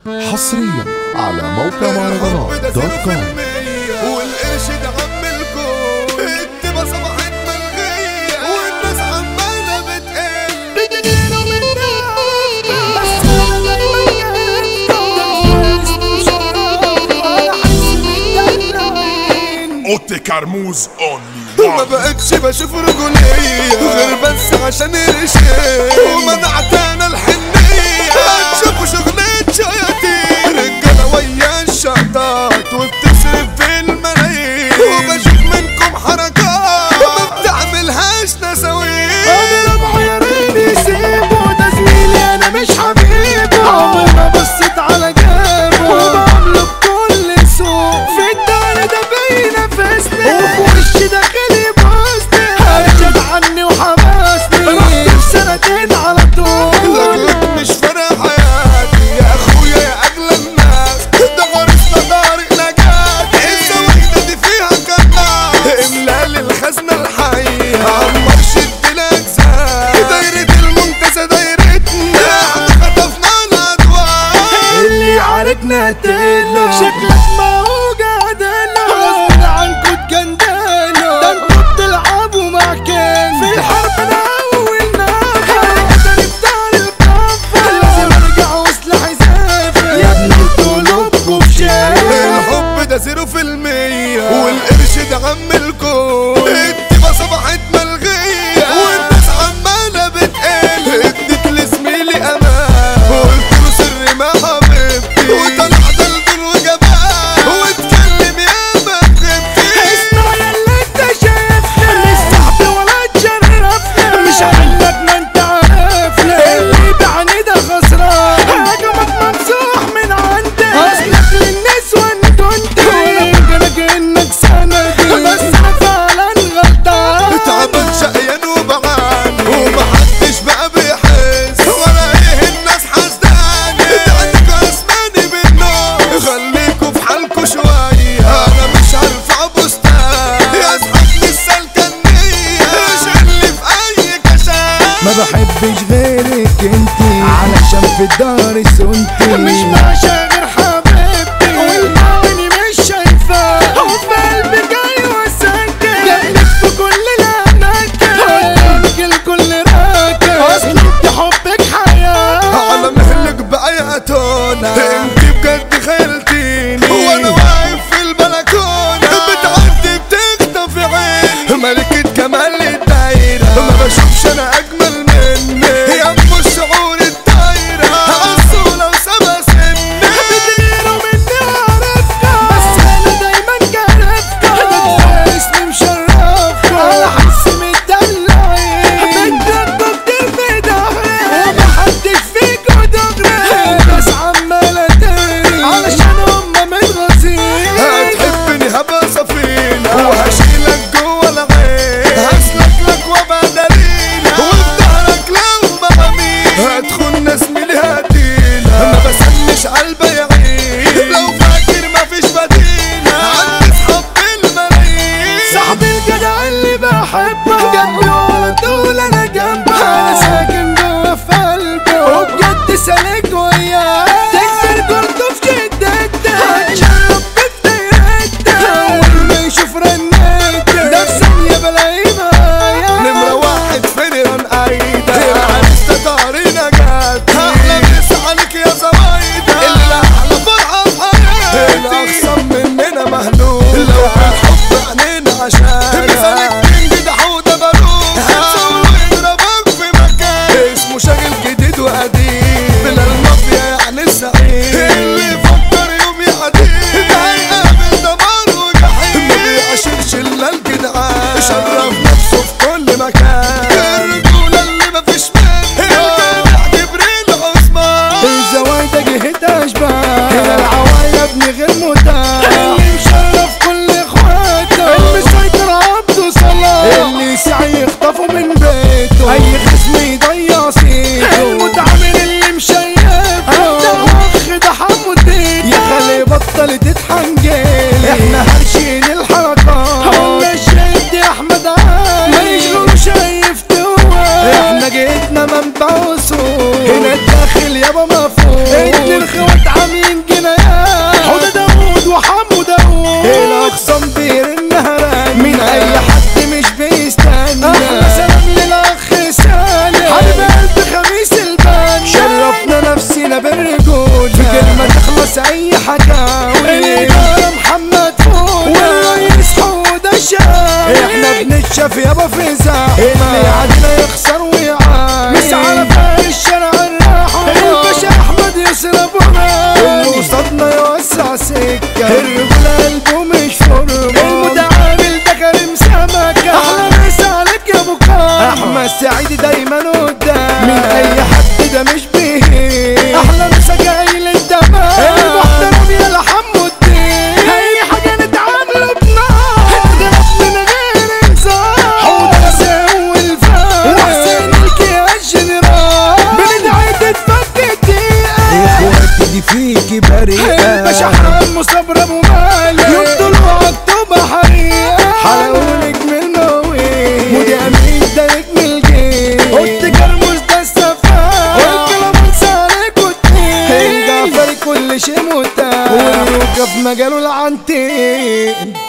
حصريا على موقع مهرجانات دوت كوم والقرش ده عم الكون التبا صبحت ملغية والناس عمالة بتقل بتجيله اوتي كرموز اونلي ما بقتش بشوف رجولية غير بس عشان الرشاق ومنعت انا الحنية هتشوفوا شغلة شياطين رجالة ويا الشطات وبتصرف في الملايين وبشوف منكم حركات ما بتعملهاش نساوين اضرب عيارين يسيبه ده زميلي انا مش حبيبه عمري ما بصيت على جابه وبعمله بكل سوق في الدار ده بينافسني وفي وشي داخل يبوسني هرجع عني وحماسني رحت في سنتين على طول لك مش فارق حياتي يا اخويا يا اغلى الناس ده غرسنا طارق نجاة الزواجة دي فيها كناس املا للخزنة الحية عمر شد الاجزاء دايرة المنتزه دايرتنا احنا خطفنا الادوار اللي يعاركنا تقله شكلك موجود له غصب عنكوا تجندله ده انتوا بتلعبوا مع كان في الحرب انا اول نافع انا بتاع الكفه لازم ارجع وسلاحي سافر يا ابني انتوا قلوبكوا بشاي الحب ده زيرو في المية والقرش ده عم الكون التبا صبحت ملغية والناس عمالة بتقل اديت لزميلي امان وقلت له سري ما حبيبتي وطلع دلدل وجبان واتكلم يا ما بغبتي اسمع ياللي انت شايفني مش صاحبي ولا تشرفني مش عندك ما انت عارفني اللي بعني ده خسران هجمك ممسوح من عندي اصلك للنسوان كنت انا كانك سندي بس انا فعلا غلطان تعبان شقيان وبعان ومحدش بقى بيحس ولا ايه الناس حسداني تعالوا اسماني بالنار خليكوا في حالكوا شوية انا مش هرفع بستان يا اصحابي السلكنية مش اللي في اي كشاف ما بحبش غيرك انتي علشان في الدار سنتي مش ماشية غير حبيبتي والمعاني مش شايفاه وفي قلبي جاي وساكت جنبك في كل الأماكن قدامك الكل راكب أصل انت حبك حياة على مهلك بقى يا اتونا انت بجد خيلتيني وانا واقف في البلكونه بتعدي بتخطف عيني ملكة جمال الدايرة ما بشوفش انا اجمل مني يا ام الشعور الدايرة عالصولة وسما سني بتغيروا مني وعرفتها بس انا دايما جربتها ده كفاية اسمي مشرفها على حس مدلعين بتدبوا كتير في ضهري ومحدش فيكوا دغري الناس عمالة تهري علشان هما متغاظين هتحبني هبقى سفينة وهشيلك جوه العين هسلك لك وابقى دليلة وفي ظهرك لو مغامير هتخون ناس من هديلة ما بسمش قلبي يعين لو فاكر مفيش بديلة عندي صحاب بالملايين صاحبي الجدع اللي بحبه جنبي ولا طول انا جنبه انا ساكن جوه في قلبه وبجد سالك وياه تكسر جرده في شدته هتشرب بفتيرته اول ما يشوف رنته ده في ثانيه بلاقيه معايا نمرة واحد فريران ايدا عرفت طارينا جات احلى مسا عليك يا زوايدا اللي احلى فرحة في حياتي الاخصم مننا مهلوك لو بالحب عنينا عشان مثالك كينج ده حوده باروك هتسول ويضربك في مكان اسمه شاغل جديد وقديم بلا المافيا يعني السعيد اللي يفكر يوم يعدي ده هيقابل دمار وجحيم ما بيعاشرش الا الجدعان شرف نفسه في كل مكان الرجولة اللي مفيش منها الجدع جبريل عثمان الزوايدة جهت اشباه هنا العوايا ابني غير متاح اللي مشرف كل اخواته المسيطر عبده صلاح اللي يسعى يخطفه من بيته اي خصم يضيع سيته المتعامل اللي مشيفه انت اخ ده حمودين يا خلي بطل تتحنجل احنا هرشين الحركات ولا شايف دي احمد علي ماليش غير شايف توه احنا جيتنا منبع وصول هنا الداخل يابا مفهوم اتنين خوات عاملين ينسى اي حكاوي الاداره محمد فوده والرئيس حوده الشاوي احنا بنتشاف يابا في زحمه اللي عدنا يخسر ويعاني مش على فرق الشارع الرحمه الباشا احمد يسرى ابو اللي قصادنا يوسع سكه الرجل قلبه مش فرمه المتعامل ده كريم سمكه احلى مسا عليك يا ابو كرم احمد سعيد دايما قدام من اي حد ده مش بيه احلى مسا جاي للتمام المحترم يا لحم الدين اي حاجه نتعامل بنار نضرب من غير انذار حوض سوي الفار وحسين الكي الجنرال بندعي تتفك الدقيقه اخواتي دي فيكي بريئه الباشا حمو صبر ابو مالك يفضلوا عالطوبة حريقه حلقولك من المويه ودي امين ده نجم الجيل قلت كرموز ده السفاح والكلام عليك والدين الجعفري كل شيء متاح والروكة في مجاله العنتين